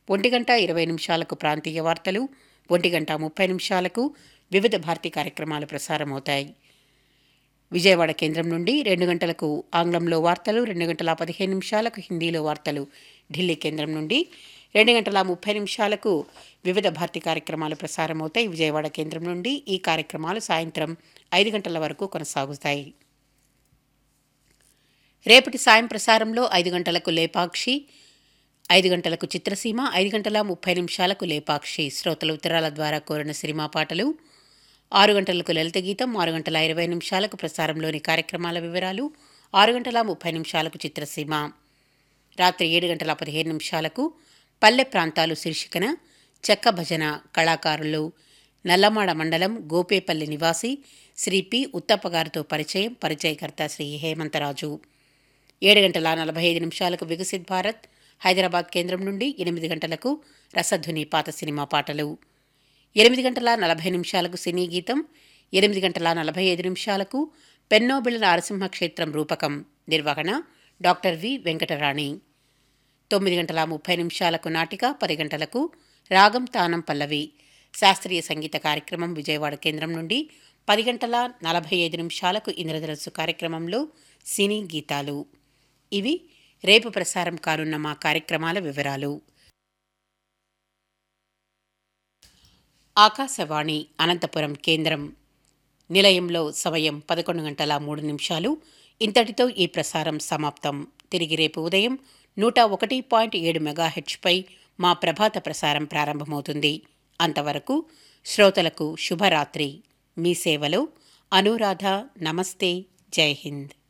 ఒంటి గంట ఇరవై నిమిషాలకు ప్రాంతీయ వార్తలు ఒంటి గంట ముప్పై నిమిషాలకు వివిధ భారతి కార్యక్రమాలు ప్రసారమవుతాయి విజయవాడ కేంద్రం నుండి రెండు గంటలకు ఆంగ్లంలో వార్తలు రెండు గంటల పదిహేను నిమిషాలకు హిందీలో వార్తలు ఢిల్లీ కేంద్రం నుండి రెండు గంటల ముప్పై నిమిషాలకు వివిధ భారతి కార్యక్రమాలు ప్రసారమవుతాయి విజయవాడ కేంద్రం నుండి ఈ కార్యక్రమాలు సాయంత్రం ఐదు గంటల వరకు కొనసాగుతాయి రేపటి సాయం ప్రసారంలో ఐదు గంటలకు లేపాక్షి ఐదు గంటలకు చిత్రసీమ ఐదు గంటల ముప్పై నిమిషాలకు లేపాక్షి శ్రోతల ఉత్తరాల ద్వారా కోరిన సినిమా పాటలు ఆరు గంటలకు లలిత గీతం ఆరు గంటల ఇరవై నిమిషాలకు ప్రసారంలోని కార్యక్రమాల వివరాలు ఆరు గంటల ముప్పై నిమిషాలకు చిత్రసీమ రాత్రి ఏడు గంటల పదిహేను నిమిషాలకు పల్లె ప్రాంతాలు శీర్షికన చెక్క భజన కళాకారులు నల్లమాడ మండలం గోపేపల్లి నివాసి శ్రీ పి ఉత్తప్ప గారితో పరిచయం పరిచయకర్త శ్రీ హేమంతరాజు ఏడు గంటల నలభై ఐదు నిమిషాలకు వికసిత్ భారత్ హైదరాబాద్ కేంద్రం నుండి ఎనిమిది గంటలకు రసధ్వని పాత సినిమా పాటలు ఎనిమిది గంటల నలభై నిమిషాలకు సినీ గీతం ఎనిమిది గంటల నలభై ఐదు నిమిషాలకు పెన్నోబిళ్ళ నరసింహ క్షేత్రం రూపకం నిర్వహణ డాక్టర్ వి వెంకటరాణి తొమ్మిది గంటల ముప్పై నిమిషాలకు నాటిక పది గంటలకు రాగం తానం పల్లవి శాస్త్రీయ సంగీత కార్యక్రమం విజయవాడ కేంద్రం నుండి పది గంటల నలభై ఐదు నిమిషాలకు ఇంద్రధనస్సు కార్యక్రమంలో సినీ గీతాలు ఇవి రేపు ప్రసారం కానున్న మా కార్యక్రమాల వివరాలు ఆకాశవాణి అనంతపురం కేంద్రం నిలయంలో సమయం పదకొండు గంటల మూడు నిమిషాలు ఇంతటితో ఈ ప్రసారం సమాప్తం తిరిగి రేపు ఉదయం నూట ఒకటి పాయింట్ ఏడు మెగాహెచ్పై మా ప్రభాత ప్రసారం ప్రారంభమవుతుంది అంతవరకు శ్రోతలకు శుభరాత్రి మీ సేవలో అనురాధ నమస్తే జై హింద్